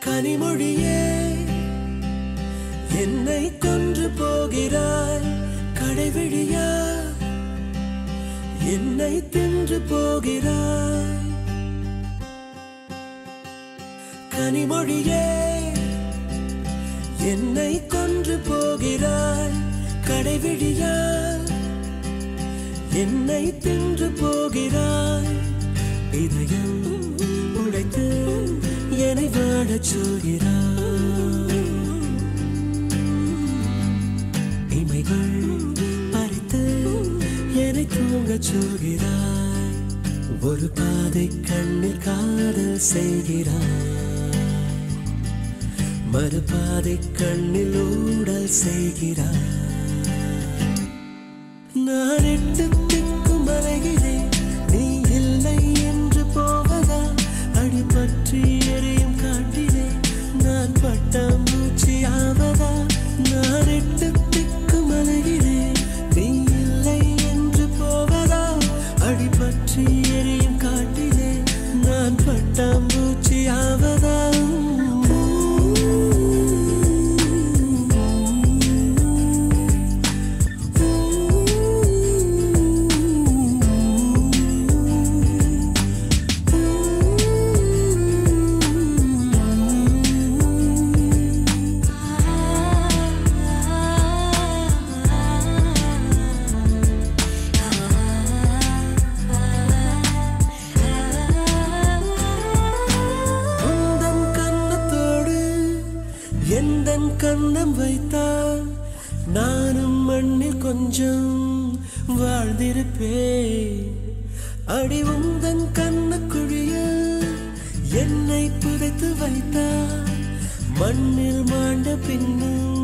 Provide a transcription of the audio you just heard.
கனிமொழியே என்னை கொன்று போகிறாய் கடைவிழியா என்னை தின்று போகிறாய் கனிமொழியே என்னை கொன்று போகிறாய் கடைவிழியா என்னை தின்று போகிறாய் இதயம் உடைத்து என்னை வாழச் சொல்கிறாய் இமைகள் பறித்து என்னை தூங்கச் சொல்கிறாய் ஒரு பாதை கண்ணில் காதல் செய்கிறாய் மறுபாதை கண்ணில் ஊடல் செய்கிறாய் நான் எட்டு திக்கும் அலைகிறேன் நீ இல்லை என்று போவதா அடிபற்றி எரியும் காட்டிலே நான் பட்டம் மூச்சு ஆவதா நான் எட்டு திக்கும் அலைகிறேன் நீ இல்லை என்று போவதா அடிபற்றி எரியும் காட்டிலே நான் பட்டம் மூச்சு ஆவதா உந்தன் கன்னத்தோடு எந்தன் கண்ணம் வைத்தால் நானும் மண்ணில் கொஞ்சம் வாழ்ந்திருப்பேன் அடி உந்தன் கண்ணக்குழியில் என்னை புதைத்து வைத்தால் மண்ணில் மாண்ட பின்னும்